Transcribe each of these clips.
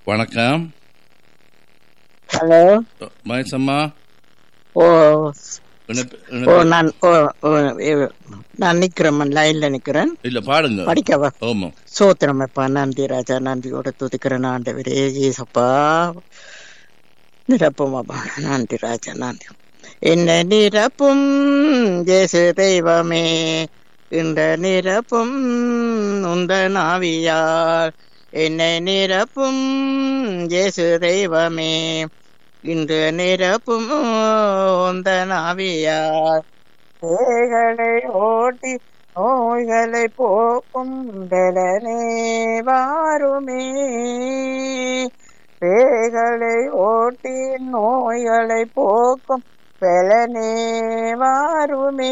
வணக்கம் ஹலோ மகேசம்மா ஓ இணைப்பு- ஓ இணைப்பு- நான் ஓ ஓ, இ- நான் நிக்கிறேன் லைன்ல நிக்கிறேன் இல்ல பாடுங்க படிக்கவா ஓமோ சோத்திரமப்பா நன்றி ராஜா நன்றியோட துதிக்கிறேன் ஆண்டவரே ஏசப்பா நிரப்புமாப்பா நன்றி ராஜா நன்றி என்ன நிரப்பும் ஜேசு தெய்வமே இந்த நிரப்பும் உந்த நாவியார் என்னை நிரப்பும் ஜேசு தெய்வமே இன்று நிரப்பும் உந்த நாவியார் பேய்களை ஓட்டி நோய்களை போக்கும் பலனே வாருமே பேய்களை ஓட்டி நோய்களை போக்கும் பலனே வாருமே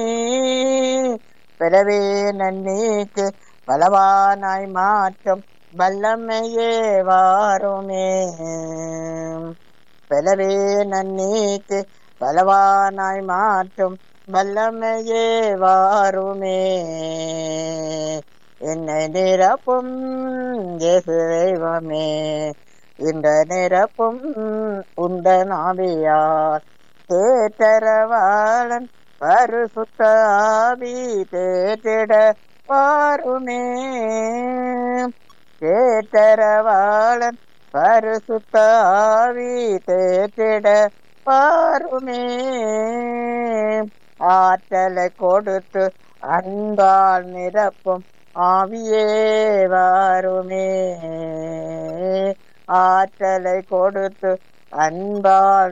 பிறவே நன்மைக்கு பலவானாய் மாற்றும் வல்லமையே வாருமே பிறவே நன்மைக்கு பலவானாய் மாற்றும் வல்லமையே வாருமே என்னை நிரப்பும் இயேசு தெய்வமே இந்த நிரப்பும் உந்த நாவியார் தேற்றரவாளன் பரிசுத்த ஆவி தேற்றிட வாருமே தேற்றரவாளன் பரிசுத்த ஆவி தேற்றிட வாருமே ஆற்றலை கொடுத்து அன்பால் நிரப்பும் ஆவியே வாருமே ஆற்றலை கொடுத்து அன்பால்